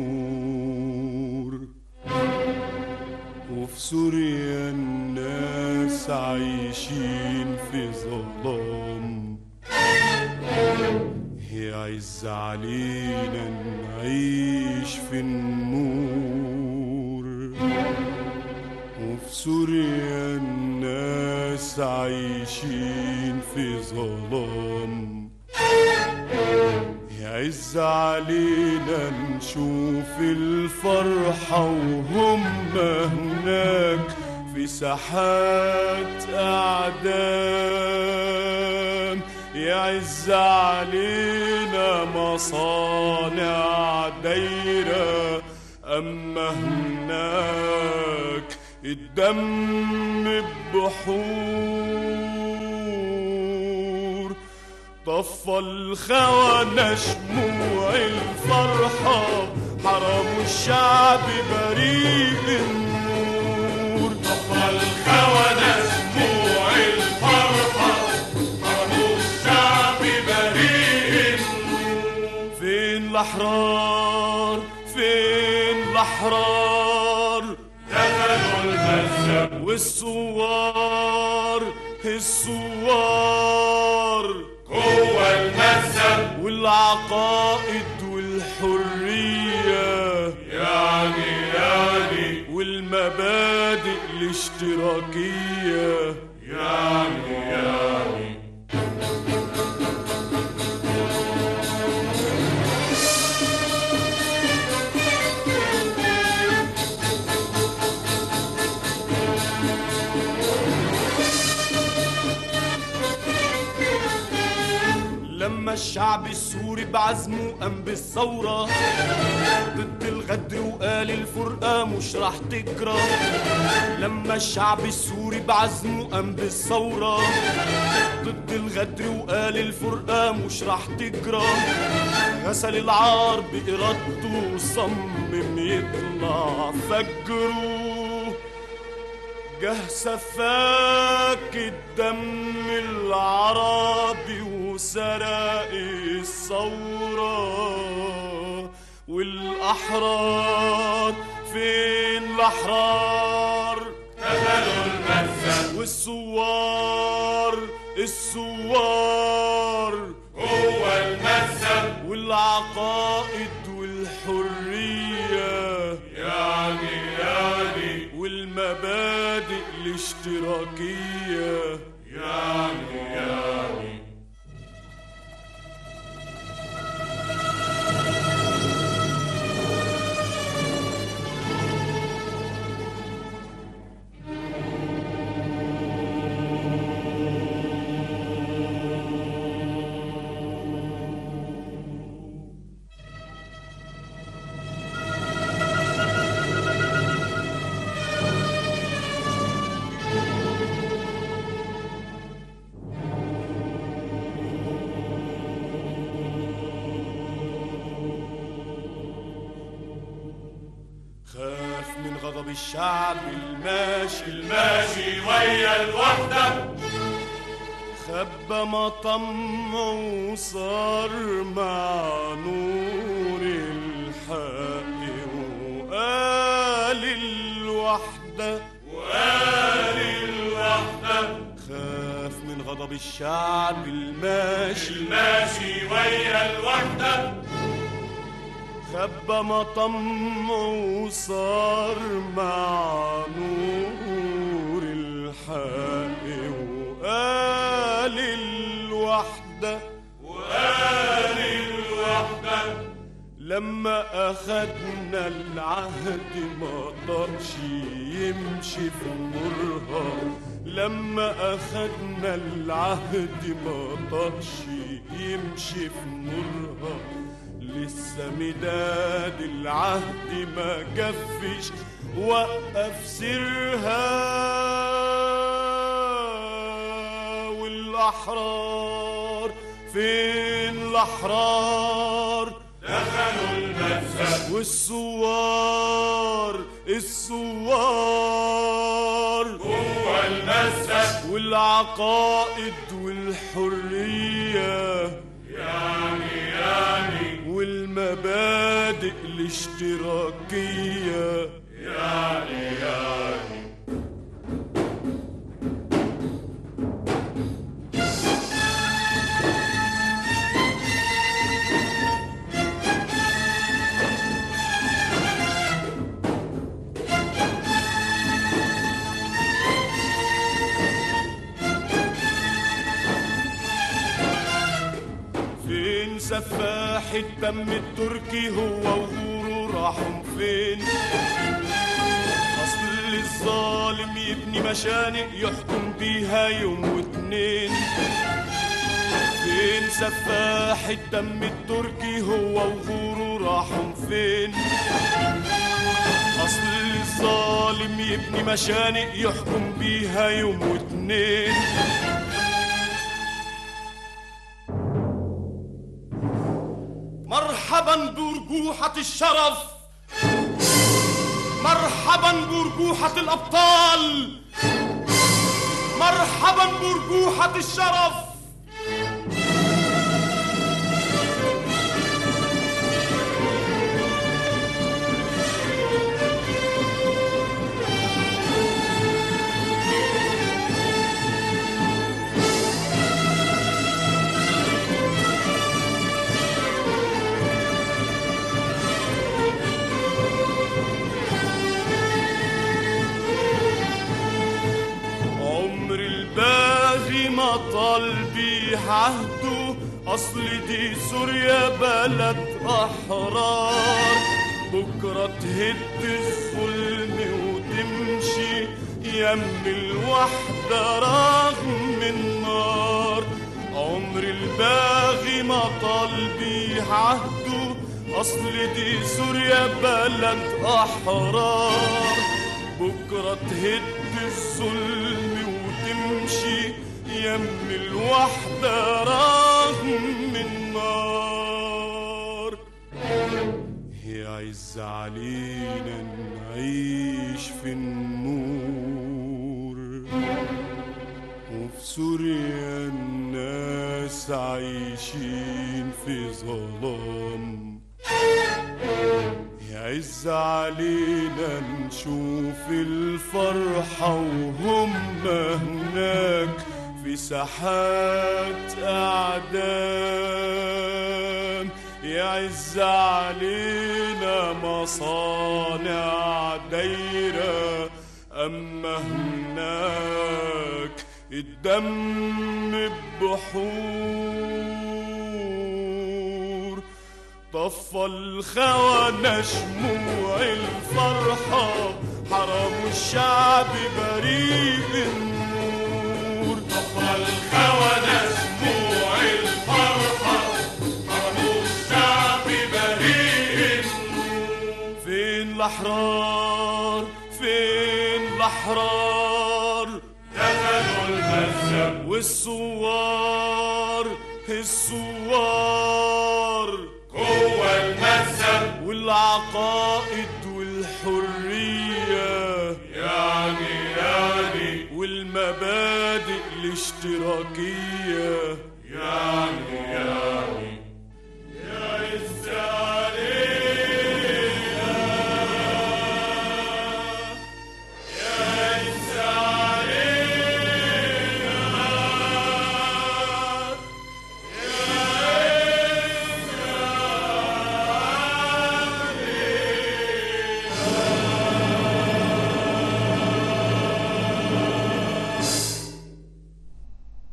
نور وفي سوريا الناس عايشين في ظلام يعز علينا نعيش في النور وفي سوريا الناس عايشين في ظلام يعز علينا نشوف الفرحة وهم هناك في ساحات أعدام يعز علينا مصانع دايرة أما هناك الدم بحور طفى الخونة شموع الفرحة حرموا الشعب بريء النور طفى الخونة شموع الفرحة حرموا الشعب بريء النور فين الأحرار فين الأحرار دخلوا المسجد والثوار الثوار جوه المسجد والعقائد والحرية يعني يعني والمبادئ الاشتراكية يعني يعني لما الشعب السوري بعزمه قام بالثورة ضد الغدر وقال الفرقة مش راح تجرى لما الشعب السوري بعزمه قام بالثورة ضد الغدر وقال الفرقة مش راح تجرى غسل العار بإرادته وصمم يطلع فجره جه سفاك الدم العربي وسرق الثورة والأحرار فين الأحرار دخلوا المسجد والثوار الثوار جوه المسجد والعقائد والحرية يعني يعني والمبادئ الاشتراكية يعني يعني خاف من غضب الشعب الماشي الماشي ويا الوحدة خبى مطم وصار مع نور الحق وقال الوحدة وقال الوحدة خاف من غضب الشعب الماشي الماشي ويا الوحدة خبى مطم وصار مع نور الحق وقال الوحدة وقال الوحدة لما أخدنا العهد ما قدرش يمشي في نورها لما أخدنا العهد ما قدرش يمشي في نورها لسه مداد العهد ما كفش وقف سرها والأحرار فين الأحرار دخلوا المسجد والثوار الثوار جوه المسجد والعقائد والحريه يعني يعني والمبادئ الاشتراكية يعني يعني فين سفاح الدم التركي هو وغوره راحوا فين اصل الظالم يبني مشانق يحكم بيها يوم واتنين فين سفاح الدم التركي هو وغوره راحوا فين اصل الظالم يبني مشانق يحكم بيها يوم واتنين مرحبا برجوحة الشرف مرحبا برجوحة الأبطال مرحبا برجوحة الشرف عمر الباغي ما طال بيه عهده اصل دي سوريا بلد احرار بكره تهد الظلم وتمشي يم الوحده رغم النار عمر الباغي ما طال بيه عهده اصل دي سوريا بلد احرار بكرة تهد الظلم وتمشي يم الوحدة رغم النار يعز علينا نعيش في النور وفي سوريا الناس عايشين في ظلام يعز علينا نشوف الفرحة وهم هناك في ساحات أعدام يعز علينا مصانع دايرة أما هناك الدم بحور طفى الخونة شموع الفرحة حرموا الشعب بريء النور طفى الخونة شموع الفرحة حرموا الشعب بريء فين الأحرار فين الأحرار دخلوا المسجد والثوار الثوار جوه المسجد والعقار